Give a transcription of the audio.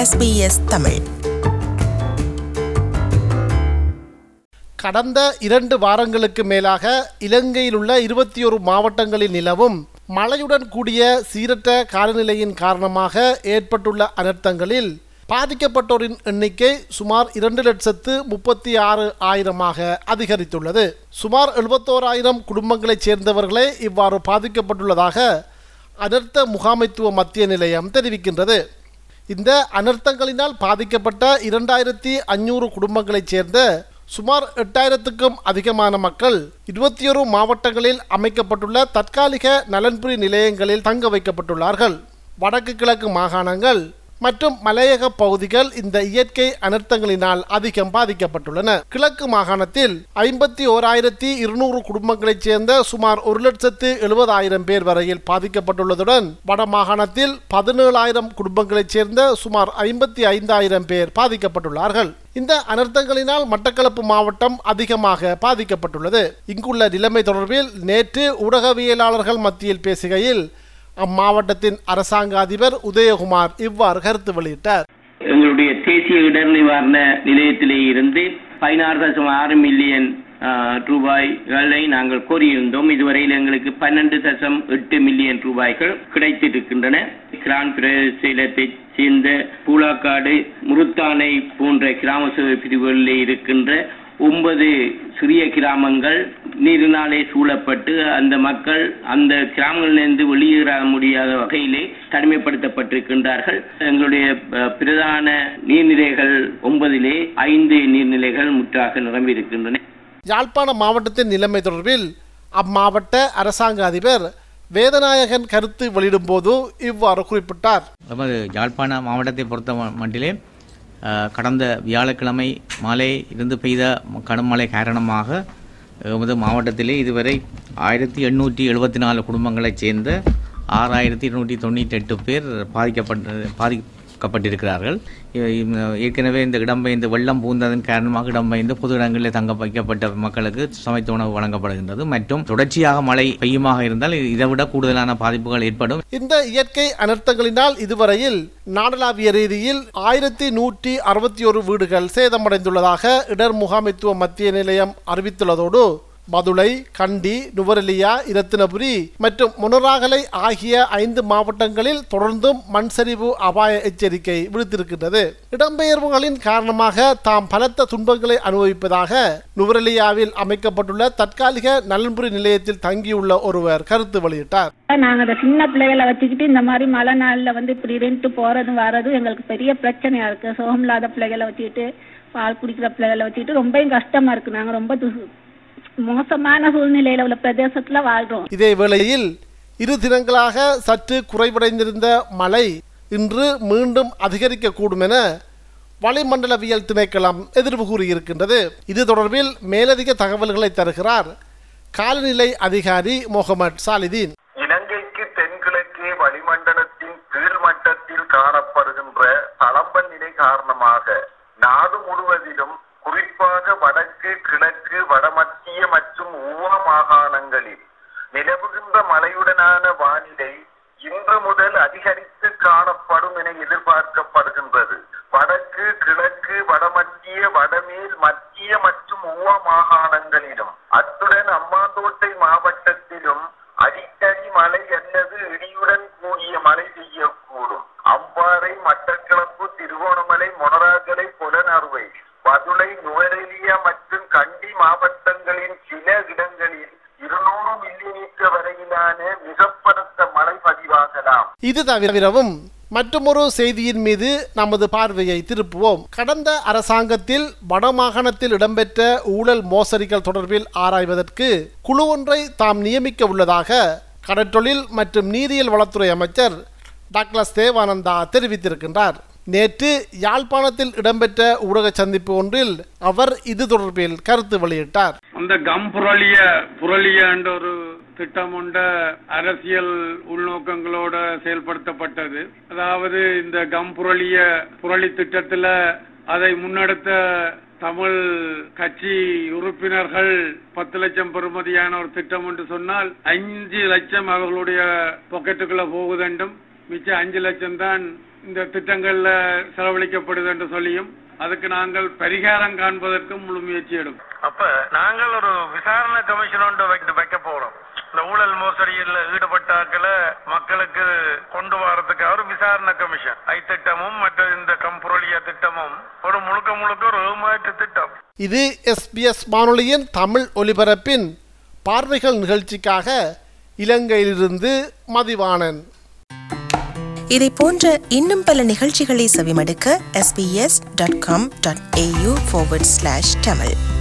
SBS Tamil கடந்த இரண்டு வாரங்களுக்கு மேலாக இலங்கையில் உள்ள இருபத்தி ஒரு மாவட்டங்களில் நிலவும் மழையுடன் கூடிய சீரற்ற காலநிலையின் காரணமாக ஏற்பட்டுள்ள அனர்த்தங்களில் பாதிக்கப்பட்டோரின் எண்ணிக்கை சுமார் இரண்டு லட்சத்து முப்பத்தி ஆறு ஆயிரமாக அதிகரித்துள்ளது சுமார் எழுபத்தோராயிரம் குடும்பங்களைச் சேர்ந்தவர்களே இவ்வாறு பாதிக்கப்பட்டுள்ளதாக அனர்த்த முகாமைத்துவ மத்திய நிலையம் தெரிவிக்கின்றது இந்த அனர்த்தங்களினால் பாதிக்கப்பட்ட இரண்டாயிரத்தி அஞ்சூறு குடும்பங்களைச் சேர்ந்த சுமார் எட்டாயிரத்துக்கும் அதிகமான மக்கள் இருபத்தி ஒரு மாவட்டங்களில் அமைக்கப்பட்டுள்ள தற்காலிக நலன்புரி நிலையங்களில் தங்க வைக்கப்பட்டுள்ளார்கள் வடக்கு கிழக்கு மாகாணங்கள் மற்றும் மலையக பகுதிகள் இந்த இயற்கை அனர்த்தங்களினால் அதிகம் பாதிக்கப்பட்டுள்ளன கிழக்கு மாகாணத்தில் ஐம்பத்தி ஓராயிரத்தி இருநூறு குடும்பங்களைச் சேர்ந்த சுமார் ஒரு லட்சத்து எழுபதாயிரம் பேர் வரையில் பாதிக்கப்பட்டுள்ளதுடன் வட மாகாணத்தில் பதினேழாயிரம் குடும்பங்களைச் சேர்ந்த சுமார் ஐம்பத்தி ஐந்தாயிரம் பேர் பாதிக்கப்பட்டுள்ளார்கள் இந்த அனர்த்தங்களினால் மட்டக்களப்பு மாவட்டம் அதிகமாக பாதிக்கப்பட்டுள்ளது இங்குள்ள நிலைமை தொடர்பில் நேற்று ஊடகவியலாளர்கள் மத்தியில் பேசுகையில் அம்மாவட்டத்தின் அரசாங்க அதிபர் உதயகுமார் இவ்வாறு கருத்து வெளியிட்டார் எங்களுடைய தேசிய இடர் நிவாரண நிலையத்திலே இருந்து பதினாறு தசம் ஆறு மில்லியன் ஆஹ், ரூபாய்களை நாங்கள் கோரியிருந்தோம் இதுவரையில் எங்களுக்கு பன்னெண்டு தசம் எட்டு மில்லியன் ரூபாய்கள் கிடைத்திருக்கின்றன கிரான் பிரதேசத்தைச் சேர்ந்த பூலாக்காடு முருத்தானை போன்ற கிராம சேவை பிரிவுகளிலே இருக்கின்ற ஒன்பது சிறிய கிராமங்கள் நீரினாலே சூழப்பட்டு அந்த மக்கள் அந்த கிராமங்களிலிருந்து வெளியேற முடியாத வகையிலே தனிமைப்படுத்தப்பட்டிருக்கின்றார்கள் எங்களுடைய அஹ், பிரதான நீர்நிலைகள் ஒன்பதிலே ஐந்து நீர்நிலைகள் முற்றாக நிரம்பி இருக்கின்றன யாழ்ப்பாண மாவட்டத்தின் நிலைமை தொடர்பில் அம்மாவட்ட அரசாங்க அதிபர் வேதநாயகன் கருத்து வெளியிடும்போது இவ்வாறு குறிப்பிட்டார் நமது யாழ்ப்பாண மாவட்டத்தை பொறுத்த ம- மட்டிலே அஹ், கடந்த வியாழக்கிழமை மாலை இருந்து பெய்த ம- கடும் மழை காரணமாக எமது மாவட்டத்திலே இதுவரை ஆயிரத்தி எண்ணூற்றி எழுபத்தி நாலு குடும்பங்களைச் சேர்ந்த ஆறாயிரத்தி இருநூற்றி தொண்ணூற்றி எட்டு பேர் பாதிக்கப்பட்ட பாதிக்கப்பட்டிருக்கிறார்கள் இ- இ- ஏற்கனவே இந்த இடம்பெயர்ந்து வெள்ளம் பூந்ததன் காரணமாக இடம்பெயர்ந்து பொது இடங்களில் தங்க வைக்கப்பட்ட மக்களுக்கு சமைத்த உணவு வழங்கப்படுகின்றது மற்றும் தொடர்ச்சியாக மழை பெய்யுமாக இருந்தால் இதை விட கூடுதலான பாதிப்புகள் ஏற்படும் இந்த இயற்கை அனர்த்தங்களினால் இதுவரையில் நாடளாவிய ரீதியில் ஆயிரத்தி நூற்றி அறுபத்தி ஒரு வீடுகள் சேதமடைந்துள்ளதாக இடர் முகாமைத்துவ மத்திய நிலையம் அறிவித்துள்ளதோடு மதுளை கண்டி நுவரெலியா இரத்தினபுரி மற்றும் முனராகலை ஆகிய ஐந்து மாவட்டங்களில் தொடர்ந்தும் மண் சரிவு அபாய எச்சரிக்கை விடுத்திருக்கின்றது இடம்பெயர்வுகளின் காரணமாக தாம் பலத்த துன்பங்களை அனுபவிப்பதாக நுவரெலியாவில் அமைக்கப்பட்டுள்ள தற்காலிக நலன்புரி நிலையத்தில் தங்கியுள்ள ஒருவர் கருத்து வெளியிட்டார் நாங்க அந்த சின்ன பிள்ளைகளை வச்சுக்கிட்டு இந்த மாதிரி மழை நாள்ல வந்து இப்படி இருந்துட்டு போறது வர்றது எங்களுக்கு பெரிய பிரச்சனையா இருக்கு சுகம் இல்லாத பிள்ளைகளை வச்சுக்கிட்டு பால் குடிக்கிற பிள்ளைகளை வச்சுக்கிட்டு ரொம்ப கஷ்டமா இருக்கு நாங்க ரொம்ப து- மோசமான சூழ்நிலையில உள்ள பிரதேசத்துல வாழ்றோம் இதே வேளையில் இரு தினங்களாக சற்று குறைவடைந்திருந்த மழை இன்று மீண்டும் அதிகரிக்கக்கூடும் என வளிமண்டலவியல் திணைக்களம் எதிர்வு கூறியிருக்கின்றது இது தொடர்பில் மேலதிக தகவல்களை தருகிறார் காலநிலை அதிகாரி முகமது சாலிதீன் இலங்கைக்கு தென்கிழக்கே வளிமண்டலத்தின் கீழ்மட்டத்தில் காணப்படுகின்ற தளம்பல் நிலை காரணமாக நாடு முழுவதிலும் குறிப்பாக வடக்கு கிழக்கு வடமத்திய மற்றும் ஊவா மாகாணங்களில் நிலவுகின்ற மழையுடனான வானிலை இன்று முதல் அதிகரித்து காணப்படும் என எதிர்பார்க்கப்படுகின்றது வடக்கு கிழக்கு வடமத்திய வடமேல் மத்திய மற்றும் ஊவா மாகாணங்களிலும் அத்துடன் அம்மாந்தோட்டை மாவட்டத்திலும் அடிக்கடி மழை அல்லது இடியுடன் கூடிய மழை பெய்யக்கூடும் அம்பாறை மட்டக்களப்பு திருகோணமலை மொனராகலை புலனறுவை பதுளை நுவரெலியா மற்றும் கண்டி மாவட்டங்களின் சில இடங்களில் இருநூறு மில்லிமீட்டர் வரையிலான மிக பலத்த மழை பதிவாகலாம் இது தவிரவும் மற்றொரு செய்தியின் மீது நமது பார்வையை திருப்புவோம் கடந்த அரசாங்கத்தில் வடமாகாணத்தில் இடம்பெற்ற ஊழல் மோசடிகள் தொடர்பில் ஆராய்வதற்கு குழு ஒன்றை தாம் நியமிக்க உள்ளதாக கடற்றொழில் மற்றும் நீரியல் வளத்துறை அமைச்சர் டாக்லஸ் தேவானந்தா தெரிவித்திருக்கின்றார் நேற்று யாழ்ப்பாணத்தில் இடம்பெற்ற ஊடக சந்திப்பு ஒன்றில் அவர் இது தொடர்பில் கருத்து வெளியிட்டார் அந்த கம் புரளிய புரளிய என்ற ஒரு திட்டம் உண்ட அரசியல் உள்நோக்கங்களோட செயல்படுத்தப்பட்டது அதாவது இந்த கம் புரளிய புரளி திட்டத்துல அதை முன்னெடுத்த தமிழ் கட்சி உறுப்பினர்கள் பத்து லட்சம் பெறுமதியான ஒரு திட்டம் என்று சொன்னால் அஞ்சு லட்சம் அவர்களுடைய பாக்கெட்டுக்குள்ள போகுதென்றும் மிச்சம் அஞ்சு லட்சம் தான் இந்த திட்டங்கள்ல செலவழிக்கப்படுது என்று சொல்லியும் அதுக்கு நாங்கள் பரிகாரம் காண்பதற்கும் முழு முயற்சி எடுப்போம் அப்ப நாங்கள் ஒரு விசாரணை கமிஷன் ஒன்று வைக்க வைக்க போறோம் இந்த ஊழல் மோசடியில் ஈடுபட்டாக்களை மக்களுக்கு கொண்டு வரதுக்காக ஒரு விசாரணை கமிஷன் ஐ திட்டமும் மற்ற இந்த கம்புரொலியா திட்டமும் ஒரு முழுக்க முழுக்க ஒரு ஏமாற்று திட்டம் இது எஸ்பிஎஸ் வானொலியின் தமிழ் ஒலிபரப்பின் பார்வைகள் நிகழ்ச்சிக்காக இலங்கையிலிருந்து மதிவாணன் இதை போன்ற இன்னும் பல நிகழ்ச்சிகளை செவிமடுக்க sbs.com.au forward slash tamil